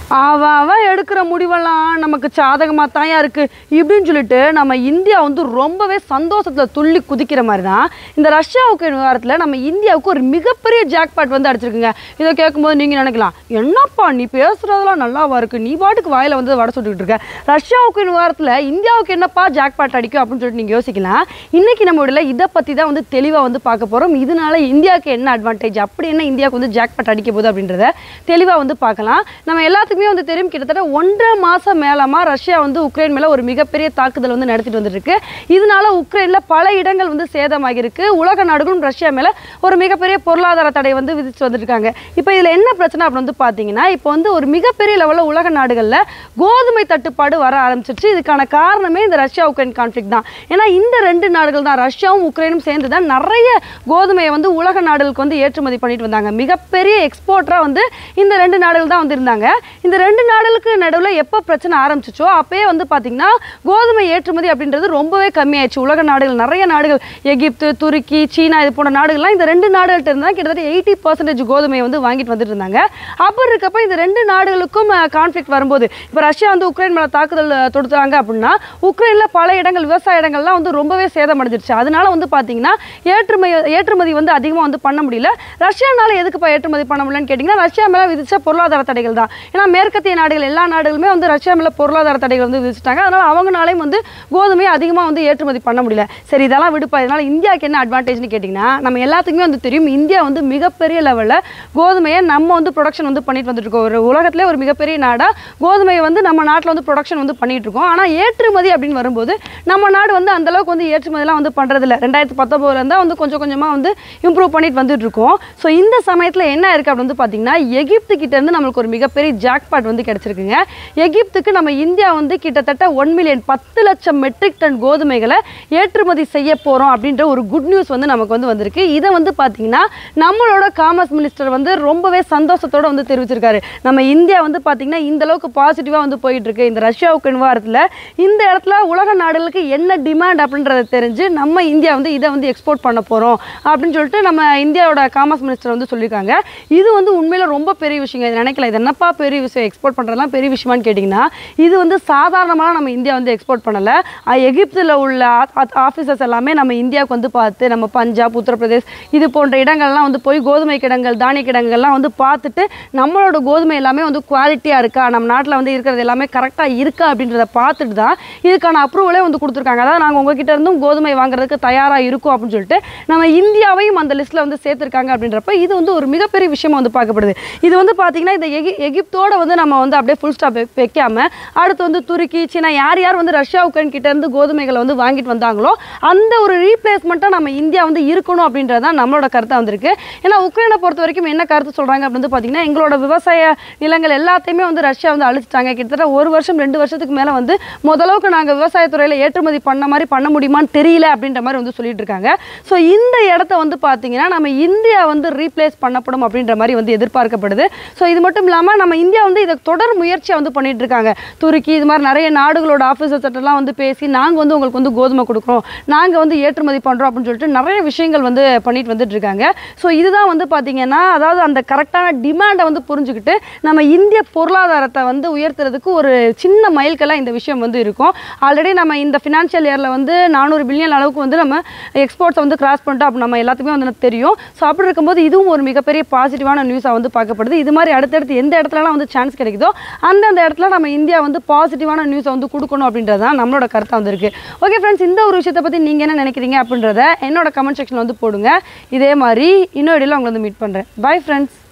அவன் அவன் எடுக்கிற முடிவெல்லாம் நமக்கு சாதகமாக தான் இருக்கு இப்படின்னு சொல்லிட்டு நம்ம இந்தியா வந்து ரொம்பவே சந்தோஷத்தில் துள்ளி குதிக்கிற மாதிரி தான் இந்த ரஷ்யாவுக்கு விவகாரத்தில் நம்ம இந்தியாவுக்கு ஒரு மிகப்பெரிய ஜாக்பாட் வந்து அடிச்சிருக்குங்க இதை கேட்கும்போது நீங்கள் நினைக்கலாம் என்னப்பா நீ பேசுகிறதெல்லாம் நல்லாவா இருக்கு நீ பாட்டுக்கு வாயில் வந்து வட சுட்டுக்கிட்டு இருக்க ரஷ்யாவுக்கு விவகாரத்தில் இந்தியாவுக்கு என்னப்பா ஜாக்பாட் அடிக்கும் அப்படின்னு சொல்லிட்டு நீங்கள் யோசிக்கலாம் இன்னைக்கு நம்ம உடல இதை பற்றி தான் வந்து தெளிவாக வந்து பார்க்க போகிறோம் இதனால இந்தியாவுக்கு என்ன அட்வான்டேஜ் அப்படி என்ன இந்தியாவுக்கு வந்து ஜாக்பாட் அடிக்க போகுது அப்படின்றத தெளிவாக வந்து பார்க்கலாம் நம்ம எல்லாத்துக்குமே வந்து தெரியும் கிட்டத்தட்ட ஒன்றரை மாதம் மேலமா ரஷ்யா வந்து உக்ரைன் மேலே ஒரு மிகப்பெரிய தாக்குதல் வந்து நடத்திட்டு வந்துருக்கு இதனால உக்ரைனில் பல இடங்கள் வந்து சேதமாகிருக்கு உலக நாடுகளும் ரஷ்யா மேலே ஒரு மிகப்பெரிய பொருளாதார தடை வந்து விதிச்சு வந்துருக்காங்க இப்போ இதில் என்ன பிரச்சனை அப்படின்னு வந்து பார்த்தீங்கன்னா இப்போ வந்து ஒரு மிகப்பெரிய லெவலில் உலக நாடுகளில் கோதுமை தட்டுப்பாடு வர ஆரம்பிச்சிருச்சு இதுக்கான காரணமே இந்த ரஷ்யா உக்ரைன் கான்ஃப்ளிக் தான் ஏன்னா இந்த ரெண்டு நாடுகள் தான் ரஷ்யாவும் உக்ரைனும் சேர்ந்து தான் நிறைய கோதுமையை வந்து உலக நாடுகளுக்கு வந்து ஏற்றுமதி பண்ணிட்டு வந்தாங்க மிகப்பெரிய எக்ஸ்போர்ட்டராக வந்து இந்த ரெண்டு நாடுகள் தான் வந்து இருந்தாங்க இந்த ரெண்டு நாடுகளுக்கு நடுவில் எப்போ பிரச்சனை ஆரம்பிச்சிச்சோ அப்பயே வந்து பார்த்திங்கன்னா கோதுமை ஏற்றுமதி அப்படின்றது ரொம்பவே கம்மியாயிடுச்சு உலக நாடுகள் நிறைய நாடுகள் எகிப்து துருக்கி சீனா இது போன்ற நாடுகள்லாம் இந்த ரெண்டு நாடுகள்ட்ட இருந்தால் கிட்டத்தட்ட எயிட்டி பர்சன்டேஜ் கோதுமையை வந்து வாங்கிட்டு வந்துட்டு இருந்தாங்க அப்படி இருக்கப்ப இந்த ரெண்டு நாடுகளுக்கும் கான்ஃப்ளிக் வரும்போது இப்போ ரஷ்யா வந்து உக்ரைன் மேலே தாக்குதல் அஹ், தொடுத்தாங்க அப்படின்னா உக்ரைனில் பல இடங்கள் விவசாய இடங்கள்லாம் வந்து ரொம்பவே சேதமடைஞ்சிருச்சு அதனால வந்து பார்த்தீங்கன்னா ஏற்றுமதி ஏற்றுமதி வந்து அதிகமாக வந்து பண்ண முடியல ரஷ்யானால எதுக்குப்பா ஏற்றுமதி பண்ண முடியலன்னு கேட்டிங்கன்னா ரஷ்யா மேலே விதிச்ச பொருளாதார தடைகள் தான் ஏன்னா மேற்கத்திய நாடுகள் எல்லா நாடுகளுமே வந்து ரஷ்யா மேலே பொருளாதார தடைகள் வந்து விதிச்சிட்டாங்க அதனால அவங்கனாலையும் வந்து கோதுமையை அதிகமாக வந்து ஏற்றுமதி பண்ண முடியல சரி இதெல்லாம் விடுப்பா இதனால இந்தியாவுக்கு என்ன அட்வான்டேஜ்னு கேட்டிங்கன்னா நம்ம எல்லாத்துக்குமே வந்து தெரியும் இந்தியா வந்து மிகப்பெரிய லெவலில் கோதுமையை நம்ம வந்து ப்ரொடக்ஷன் வந்து பண்ணிட்டு வந்துட்டு இருக்கோம் ஒரு உலகத்திலே ஒரு மிகப்பெரிய நாடாக கோதுமையை வந்து நம்ம நாட்டில் வந்து ப்ரொடக்ஷன் வந்து பண்ணிட்டு இருக்கோம் ஆனால் ஏற்றுமதி அப்படின்னு வரும்போது நம்ம நாடு வந்து அந்த அளவுக்கு வந்து ஏற்றுமதிலாம் வந்து பண்ணுறதில்ல ரெண்டாயிரத்தி பத்தொம்போதுல இருந்தால் வந்து கொஞ்சம் கொஞ்சமாக வந்து இம்ப்ரூவ் பண்ணிட்டு வந்துட்டு இருக்கோம் ஸோ இந்த சமயத்தில் என்ன இருக்குது அப்படின்னு வந்து பார்த்தீங்கன்னா எகிப்து கிட்ட இருந்து நம்மளுக்கு ஒரு மிகப்பெரிய ஜாக்பாட் வந்து கிடைச்சிருக்குங்க எகிப்துக்கு நம்ம இந்தியா வந்து கிட்டத்தட்ட ஒன் மில்லியன் பத்து லட்சம் மெட்ரிக் டன் கோதுமைகளை ஏற்றுமதி செய்ய போகிறோம் அப்படின்ற ஒரு குட் நியூஸ் வந்து நமக்கு வந்து வந்திருக்கு இதை வந்து பார்த்தீங்கன்னா நம்மளோட காமர்ஸ் மினிஸ்டர் வந்து ரொம்பவே சந்தோஷத்தோட வந்து தெரிவிச்சிருக்காரு நம்ம இந்தியா வந்து பார்த்தீங்கன்னா இந்த அளவுக்கு பாசிட்டிவாக வந்து போயிட்டு இருக்கு இந்த ரஷ்யா உக்ரைன் வாரத்தில் இந்த இடத்துல உலக நாடுகளுக்கு என்ன டிமாண்ட் அப்படின்றத தெரிஞ்சு நம்ம இந்தியா வந்து இதை வந்து எக்ஸ்போர்ட் பண்ண போகிறோம் அப்படின்னு சொல்லிட்டு நம்ம இந்தியாவோட காமர்ஸ் மினிஸ்டர் வந்து சொல்லியிருக்காங்க இது வந்து உண்மையில ரொம்ப பெரிய விஷயங்க இது நினைக்கல இது என்னப்பா பெரிய விஷயம் எக்ஸ்போர்ட் பண்ணுறதுலாம் பெரிய விஷயமான்னு கேட்டிங்கன்னா இது வந்து சாதாரணமாக நம்ம இந்தியா வந்து எக்ஸ்போர்ட் பண்ணலை எகிப்தில் உள்ள ஆஃபீஸர்ஸ் எல்லாமே நம்ம இந்தியாவுக்கு வந்து பார்த்து நம்ம பஞ்சாப் உத்தரப்பிரதேஷ் இது போன்ற இடங்கள்லாம் வந்து போய் கோதுமை கிடங்கள் தானிய கிடங்கள்லாம் வந்து பார்த்துட்டு நம்மளோட கோதுமை எல்லாமே வந்து குவாலிட்டியாக இருக்கா நம்ம நாட்டில் வந்து இருக்கிறது எல்லாமே கரெக்டாக இருக்கா அப்படின்றத பார்த்துட்டு தான் இதுக்கான அப்ரூவலே வந்து கொடுத்துருக்காங்க அதாவது நாங்கள் உங்ககிட்ட இருந்தும் கோதுமை வாங்குறதுக்கு தயாராக இருக்கும் அப்படின்னு சொல்லிட்டு நம்ம இந்தியாவையும் அந்த லிஸ்ட்டில் வந்து சேர்த்துருக்காங்க அப்படின்றப்ப இது வந்து ஒரு மிகப்பெரிய விஷயமா வந்து பார்க்கப்படுது இது வந்து பார்த்தீங்கன்னா இந்த எகி எகிப்தோட வந்து நம்ம வந்து அப்படியே ஃபுல் ஸ்டாப் வைக்காம அடுத்து வந்து துருக்கி சீனா யார் யார் வந்து ரஷ்யா உக்ரைன் கிட்ட இருந்து கோதுமைகளை வந்து வாங்கிட்டு வந்தாங்களோ அந்த ஒரு ரீப்ளேஸ்மெண்ட்டாக நம்ம இந்தியா வந்து இருக்கணும் அப்படின்றது தான் நம்மளோட கருத்தாக வந்திருக்கு ஏன்னா உக்ரைனை பொறுத்த வரைக்கும் என்ன கருத்து சொல்கிறாங்க அப்படின்னு வந்து பார்த்தீங்கன்னா எங்களோட விவசாய நிலங்கள் எல்லாத்தையுமே வந்து ரஷ்யா வந்து அழிச்சிட்டாங்க கிட்டத்தட்ட ஒரு வருஷம் ரெண்டு வருஷத்துக்கு மேலே வந்து முதலவுக்கு நாங்கள் விவசாயத்துறையில் ஏற்றுமதி பண்ண மாதிரி பண்ண முடியுமான்னு தெரியல அப்படின்ற மாதிரி வந்து சொல்லிட்டு இருக்காங்க ஸோ இந்த இடத்த வந்து பார்த்தீங்கன்னா நம்ம இந்தியா வந்து ரீப்ளேஸ் பண்ணப்படும் அப்படின்ற மாதிரி வந்து எதிர்பார்க்கப்படுது ஸோ இது மட்டும் இல்லாமல் நம்ம இந்தியா வந்து இதை தொடர் முயற்சியாக வந்து பண்ணிட்டு இருக்காங்க துருக்கி இது மாதிரி நிறைய நாடுகளோட ஆஃபீஸர்ஸ் எல்லாம் வந்து பேசி நாங்கள் வந்து உங்களுக்கு வந்து கோதுமை கொடுக்குறோம் நாங்கள் வந்து ஏற்றுமதி பண்ணுறோம் அப்படின்னு சொல்லிட்டு நிறைய விஷயங்கள் வந்து பண்ணிட்டு வந்துட்டு இருக்காங்க ஸோ இதுதான் வந்து பார்த்தீங்கன்னா அதாவது அந்த கரெக்டான டிமாண்டை வந்து புரிஞ்சுக்கிட்டு நம்ம இந்திய பொருளாதாரத்தை வந்து உயர்த்துறதுக்கு ஒரு சின்ன மைல்கெல்லாம் இந்த விஷயம் வந்து இருக்கும் ஆல்ரெடி நம்ம இந்த ஃபினான்ஷியல் இயரில் வந்து நானூறு பில்லியன் அளவுக்கு வந்து நம்ம எக்ஸ்போர்ட்ஸை வந்து கிராஸ் பண்ணிட்டோம் அப்போ நம்ம எல்லாத்துக்குமே வந்து தெரியும் ஸோ அப்படி இருக்கும்போது இதுவும் ஒரு மிகப்பெரிய பாசிட்டிவான நியூஸாக வந்து பார்க்கப்படுது இது மாதிரி அடுத்தடுத்து எந்த இடத்துலலாம் வந்து சான்ஸ் கிடைக்குதோ அந்தந்த இடத்துல நம்ம இந்தியா வந்து பாசிட்டிவான நியூஸை வந்து கொடுக்கணும் அப்படின்றது தான் நம்மளோட கருத்தாக வந்திருக்கு ஓகே ஃப்ரெண்ட்ஸ் இந்த ஒரு விஷயத்தை பற்றி நீங்கள் என்ன நினைக்கிறீங்க அப்படின்றத என்னோட கமெண்ட் செக்ஷனில் வந்து போடுங்க இதே மாதிரி இன்னொரு இடையில உங்களை வந்து மீட் பண்ணுறேன் பை ஃப்ரெண்ட்ஸ்